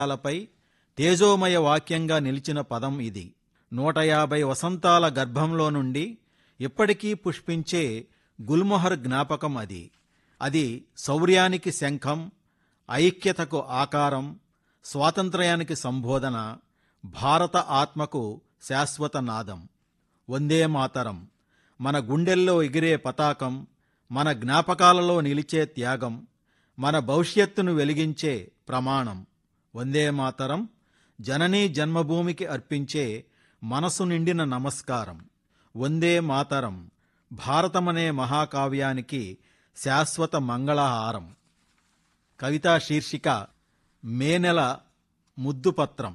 లపై తేజోమయ వాక్యంగా నిలిచిన పదం ఇది నూట యాభై వసంతాల గర్భంలో నుండి ఇప్పటికీ పుష్పించే గుల్మొహర్ జ్ఞాపకం అది అది శౌర్యానికి శంఖం ఐక్యతకు ఆకారం స్వాతంత్ర్యానికి సంబోధన భారత ఆత్మకు శాశ్వత నాదం వందే మాతరం మన గుండెల్లో ఎగిరే పతాకం మన జ్ఞాపకాలలో నిలిచే త్యాగం మన భవిష్యత్తును వెలిగించే ప్రమాణం వందే మాతరం జననీ జన్మభూమికి అర్పించే మనసు నిండిన నమస్కారం వందే మాతరం భారతమనే మహాకావ్యానికి శాశ్వత మంగళహారం కవితా శీర్షిక మే నెల ముద్దుపత్రం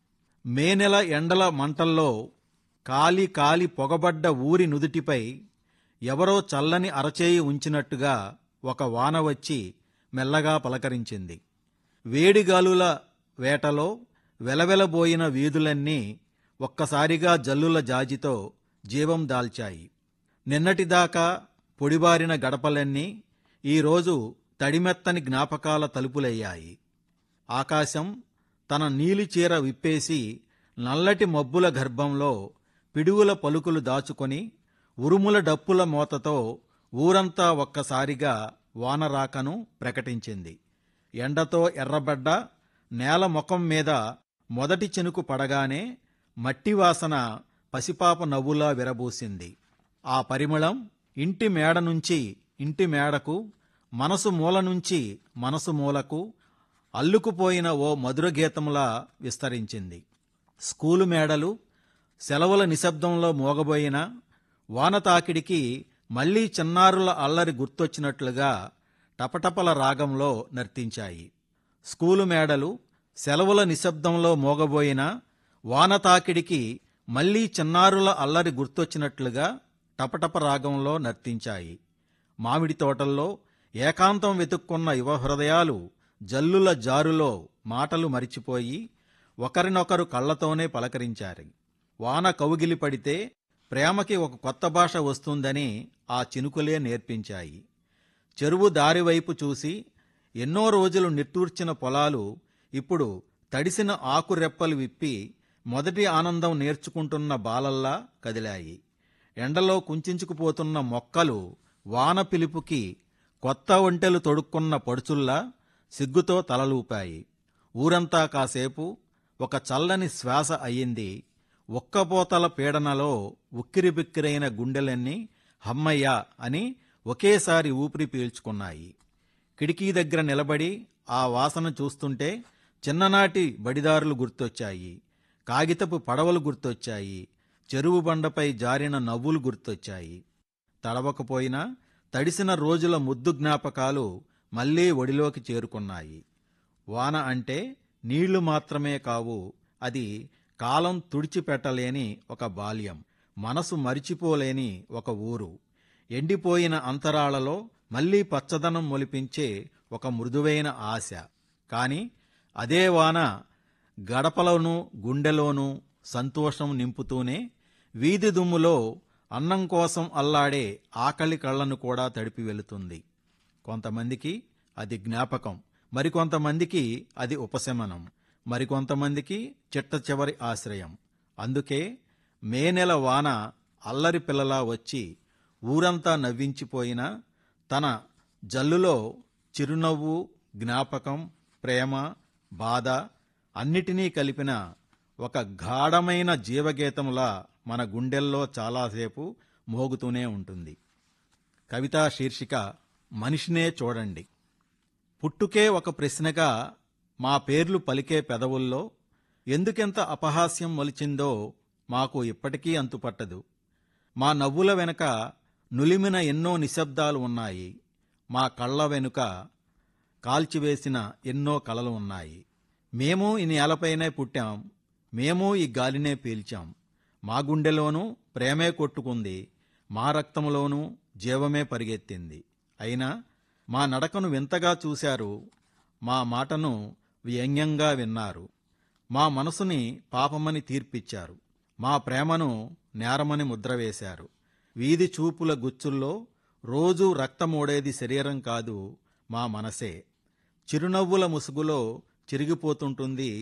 మే నెల ఎండల మంటల్లో కాలి కాలి పొగబడ్డ ఊరి నుదుటిపై ఎవరో చల్లని అరచేయి ఉంచినట్టుగా ఒక వాన వచ్చి మెల్లగా పలకరించింది వేడిగాలుల వేటలో వెలవెలబోయిన వీధులన్నీ ఒక్కసారిగా జల్లుల జాజితో జీవం దాల్చాయి నిన్నటిదాకా పొడిబారిన గడపలన్నీ ఈరోజు తడిమెత్తని జ్ఞాపకాల తలుపులయ్యాయి ఆకాశం తన నీలి చీర విప్పేసి నల్లటి మబ్బుల గర్భంలో పిడుగుల పలుకులు దాచుకొని ఉరుముల డప్పుల మోతతో ఊరంతా ఒక్కసారిగా వానరాకను ప్రకటించింది ఎండతో ఎర్రబడ్డ నేల ముఖం మీద మొదటి చెనుకు పడగానే మట్టి వాసన పసిపాప నవ్వులా విరబూసింది ఆ పరిమళం ఇంటి మేడ నుంచి ఇంటి మేడకు మనసు మూల నుంచి మనసు మూలకు అల్లుకుపోయిన ఓ మధుర గీతంలా విస్తరించింది స్కూలు మేడలు సెలవుల నిశ్శబ్దంలో మోగబోయిన వాన తాకిడికి మళ్లీ చిన్నారుల అల్లరి గుర్తొచ్చినట్లుగా టపటపల రాగంలో నర్తించాయి స్కూలు మేడలు సెలవుల నిశ్శబ్దంలో మోగబోయిన వాన తాకిడికి మళ్లీ చిన్నారుల అల్లరి గుర్తొచ్చినట్లుగా టపటప రాగంలో నర్తించాయి మామిడి తోటల్లో ఏకాంతం వెతుక్కున్న యువ హృదయాలు జల్లుల జారులో మాటలు మరిచిపోయి ఒకరినొకరు కళ్ళతోనే పలకరించారు వాన కౌగిలి పడితే ప్రేమకి ఒక కొత్త భాష వస్తుందని ఆ చినుకులే నేర్పించాయి చెరువు దారివైపు చూసి ఎన్నో రోజులు నిట్టూర్చిన పొలాలు ఇప్పుడు తడిసిన ఆకురెప్పలు విప్పి మొదటి ఆనందం నేర్చుకుంటున్న బాలల్లా కదిలాయి ఎండలో కుంచుకుపోతున్న మొక్కలు వాన పిలుపుకి కొత్త ఒంటెలు తొడుక్కున్న పడుచుల్లా సిగ్గుతో తలలూపాయి ఊరంతా కాసేపు ఒక చల్లని శ్వాస అయ్యింది ఒక్కపోతల పీడనలో ఉక్కిరిబిక్కిరైన గుండెలన్నీ హమ్మయ్య అని ఒకేసారి ఊపిరి పీల్చుకున్నాయి కిటికీ దగ్గర నిలబడి ఆ వాసన చూస్తుంటే చిన్ననాటి బడిదారులు గుర్తొచ్చాయి కాగితపు పడవలు గుర్తొచ్చాయి చెరువు బండపై జారిన నవ్వులు గుర్తొచ్చాయి తడవకపోయినా తడిసిన రోజుల ముద్దు జ్ఞాపకాలు మళ్లీ ఒడిలోకి చేరుకున్నాయి వాన అంటే నీళ్లు మాత్రమే కావు అది కాలం తుడిచిపెట్టలేని ఒక బాల్యం మనసు మరిచిపోలేని ఒక ఊరు ఎండిపోయిన అంతరాళలో మళ్లీ పచ్చదనం మొలిపించే ఒక మృదువైన ఆశ కాని అదే వాన గడపలోనూ గుండెలోనూ సంతోషం నింపుతూనే వీధి దుమ్ములో అన్నం కోసం అల్లాడే ఆకలి కళ్ళను కూడా తడిపి వెళుతుంది కొంతమందికి అది జ్ఞాపకం మరికొంతమందికి అది ఉపశమనం మరికొంతమందికి చిట్ట చివరి ఆశ్రయం అందుకే మే నెల వాన అల్లరి పిల్లలా వచ్చి ఊరంతా నవ్వించిపోయినా తన జల్లులో చిరునవ్వు జ్ఞాపకం ప్రేమ బాధ అన్నిటినీ కలిపిన ఒక గాఢమైన జీవగీతంలా మన గుండెల్లో చాలాసేపు మోగుతూనే ఉంటుంది కవితా శీర్షిక మనిషినే చూడండి పుట్టుకే ఒక ప్రశ్నగా మా పేర్లు పలికే పెదవుల్లో ఎందుకెంత అపహాస్యం మొలిచిందో మాకు ఇప్పటికీ అంతుపట్టదు మా నవ్వుల వెనుక నులిమిన ఎన్నో నిశ్శబ్దాలు ఉన్నాయి మా కళ్ళ వెనుక కాల్చివేసిన ఎన్నో కలలు ఉన్నాయి మేము ఈ నేలపైనే పుట్టాం మేము ఈ గాలినే పీల్చాం మా గుండెలోనూ ప్రేమే కొట్టుకుంది మా రక్తంలోనూ జీవమే పరిగెత్తింది అయినా మా నడకను వింతగా చూశారు మా మాటను వ్యంగ్యంగా విన్నారు మా మనసుని పాపమని తీర్పిచ్చారు మా ప్రేమను నేరమని ముద్ర వేశారు వీధి చూపుల గుచ్చుల్లో రోజూ రక్తమోడేది శరీరం కాదు మా మనసే చిరునవ్వుల ముసుగులో చిరిగిపోతుంటుంది